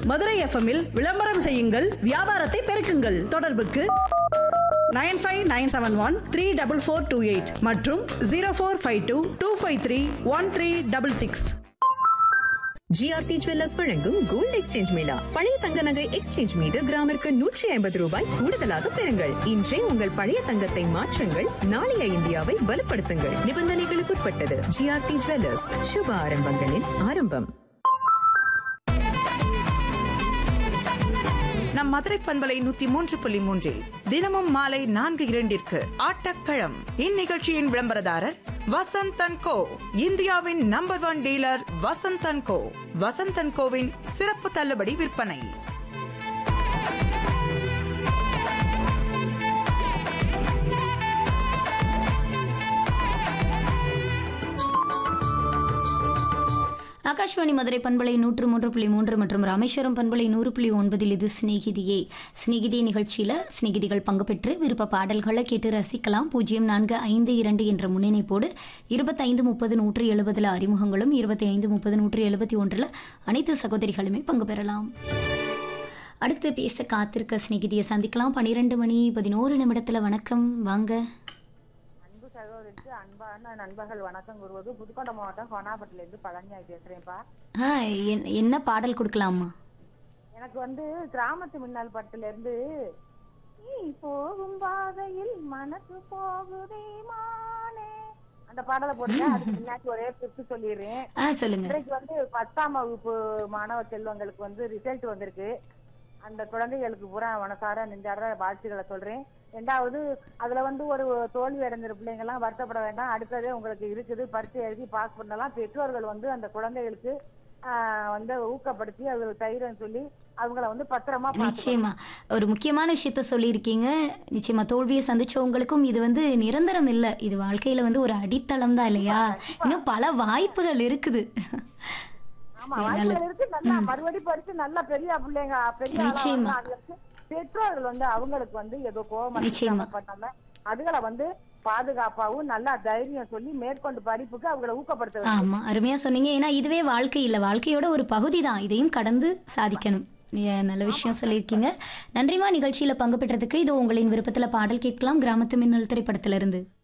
மதுரை எஃப்எம்மில் விளம்பரம் செய்யுங்கள் வியாபாரத்தை பெருக்குங்கள் தொடர்புக்கு nine five nine seven one three double four two eight மற்றும் zero four five two two five three one three double six GRT jewellers வழங்கும் கோல்ட் எக்ஸ்சேஞ்ச் மேளா பழைய தங்க நகை எக்ஸ்சேஞ்ச் மீது கிராமிற்கு நூற்றி ஐம்பது ரூபாய் கூடுதலாக பெறுங்கள் இன்றே உங்கள் பழைய தங்கத்தை மாற்றுங்கள் நாளைய இந்தியாவை வலுப்படுத்துங்கள் நிபந்தனைகளுக்குட்பட்டது ஜிஆர்டி ஜுவல்லர்ஸ் சுப ஆரம்பங்களின் ஆரம்பம் நம் மதுரை பண்பலை நூத்தி மூன்று புள்ளி மூன்றில் தினமும் மாலை நான்கு இரண்டிற்கு ஆட்டக்களம் இந்நிகழ்ச்சியின் விளம்பரதாரர் வசந்தன் கோ இந்தியாவின் number one dealer Vasanthan co Vasanthan கோவின் சிறப்பு தள்ளுபடி விற்பனை ஆகாஷ்வாணி மதுரை பண்பலை நூற்று மூன்று புள்ளி மூன்று மற்றும் ராமேஸ்வரம் பண்பலை நூறு புள்ளி ஒன்பதில் இது சிநேகிதியே சிநேகிதி நிகழ்ச்சியில் சிநேகிதிகள் பங்கு பெற்று விருப்ப பாடல்களை கேட்டு ரசிக்கலாம் பூஜ்ஜியம் நான்கு ஐந்து இரண்டு என்ற முன்னிணைப்போடு இருபத்தைந்து முப்பது நூற்றி எழுபதில் அறிமுகங்களும் இருபத்தி ஐந்து முப்பது நூற்றி எழுபத்தி ஒன்றில் அனைத்து சகோதரிகளுமே பங்கு பெறலாம் அடுத்து பேச காத்திருக்க சிநேகிதியை சந்திக்கலாம் பன்னிரெண்டு மணி பதினோரு நிமிடத்தில் வணக்கம் வாங்க அன்பு சகோதரிக்கு அன்பான நண்பர்கள் வணக்கம் கூறுவது புதுக்கோட்டை மாவட்டம் கோனாப்பட்டிலேருந்து பழனியாய் பேசுறேன்ப்பா ஆ என்- என்ன பாடல் கொடுக்கலாமா எனக்கு வந்து கிராமத்து மின்னல் படத்துல இருந்து நீ போகும் பாதையில் மனசு போகுதே மானே அந்த பாடலை போடுங்க அதுக்கு முன்னாடி ஒரே திருத்து சொல்லிடுறேன் ஆ சொல்லுங்க இன்றைக்கு வந்து பத்தாம் வகுப்பு மாணவ செல்வங்களுக்கு வந்து ரிசல்ட் வந்திருக்கு அந்த குழந்தைகளுக்கு பூரா மனசார நெஞ்சார வாழ்த்துக்களை சொல்றேன் ரெண்டாவது அதுல வந்து ஒரு தோல்வி அடைஞ்சிரு பிள்ளைங்க எல்லாம் வருத்தப்பட வேண்டாம் அடுத்ததே உங்களுக்கு இருக்குது பரீட்சை எழுதி பாஸ் பண்ணலாம் பெற்றோர்கள் வந்து அந்த குழந்தைகளுக்கு ஆஹ், வந்து ஊக்கப்படுத்தி அவங்களுக்கு தைரியம் சொல்லி அவங்கள வந்து பத்திரமா பார்த்துக்கணும். நிச்சயமா ஒரு முக்கியமான விஷயத்த சொல்லியிருக்கீங்க நிச்சயமா தோல்வியை சந்திச்சவங்களுக்கும் இது வந்து நிரந்தரம் இல்லை இது வாழ்க்கையில வந்து ஒரு அடித்தளம் தான் இல்லையா இன்னும் பல வாய்ப்புகள் இருக்குது ஆமா சரி, வாய்ப்புகள் நல்லது இருக்கு நல்லா மறுபடி படிச்சு நல்ல பெரிய பிள்ளைங்க பெரிய ஆளா நிச்சயமா. வரலாம். அதுக்கு பெற்றோர்கள் வந்து அவங்களுக்கு வந்து ஏதோ கோபம் நிச்சயமா. பண்ணாம அதுகளை வந்து பாதுகாப்பாவும் நல்லா தைரியம் சொல்லி மேற்கொண்டு படிப்புக்கு அவங்களை ஊக்கப்படுத்த வேண்டும். ஆமா அருமையா சொன்னீங்க ஏன்னா இதுவே வாழ்க்கை இல்லை வாழ்க்கையோட ஒரு பகுதி தான் இதையும் கடந்து சாதிக்கணும் நீ நல்ல விஷயம் சொல்லியிருக்கீங்க நன்றிமா நிகழ்ச்சியில பங்கு பெற்றதுக்கு இது உங்களின் விருப்பத்துல பாடல் கேட்கலாம் கிராமத்து மின்னல் திரைப்படத்திலிருந்து